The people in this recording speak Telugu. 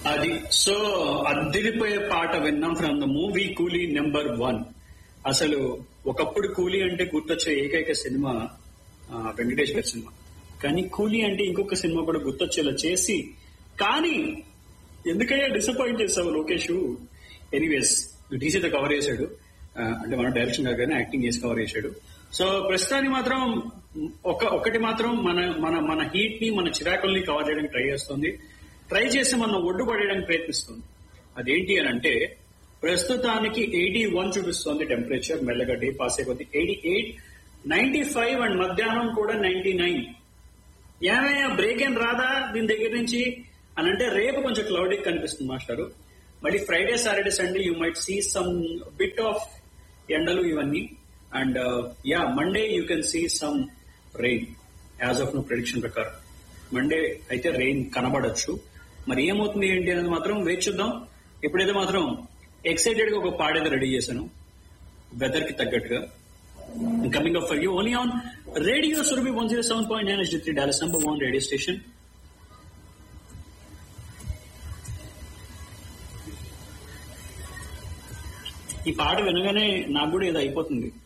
అది సో అద్దిరిపోయే పాట విన్నాం from the movie Coolie number one అసలు ఒకప్పుడు కూలీ అంటే గుర్తొచ్చే ఏకైక సినిమా ఆ, వెంకటేష్ గారి సినిమా కానీ కూలీ అంటే ఇంకొక సినిమా కూడా గుర్తొచ్చేలా చేసి కానీ ఎందుకయ్యా డిసప్పాయింట్ చేసావు లోకేష్ ఎనీవేస్ డీసీతో కవర్ చేశాడు ఆ, అంటే మన డైరెక్షన్ గానే యాక్టింగ్ చేసి కవర్ చేశాడు సో ప్రస్తుతానికి మాత్రం ఒక ఒకటి మాత్రం మన మన మన హీట్ ని మన చిరాకుల్ని కవర్ చేయడానికి ట్రై చేస్తుంది ట్రై చేసి మనం ఒడ్డు పడేయడానికి ప్రయత్నిస్తుంది అదేంటి అని అంటే ప్రస్తుతానికి ఎయిటీ వన్ చూపిస్తుంది టెంపరేచర్ మెల్లగా డే పాస్ అయిపోతుంది eighty eight ninety five and మధ్యాహ్నం కూడా నైన్టీ నైన్ ఏమయ్యా బ్రేక్ ఏం రాదా దీని దగ్గర నుంచి అని అంటే రేపు కొంచెం క్లౌడీ కనిపిస్తుంది మాస్టారు మళ్ళీ Friday Saturday Sunday you might see some bit of ఎండలు ఇవన్నీ and yeah Monday you can see some rain as of now prediction ప్రకారం మండే అయితే రెయిన్ కనబడొచ్చు మరి ఏమవుతుంది ఏంటి అనేది మాత్రం వేచి చూద్దాం ఇప్పుడైతే మాత్రం ఎక్సైటెడ్ గా ఒక పాడేది రెడీ చేశాను వెదర్ కి తగ్గట్టుగా coming up for you only on Radio Surabhi 107.9 HD3 Dallas number one radio station. ఈ పాట వినగానే నాకు కూడా ఏదో అయిపోతుంది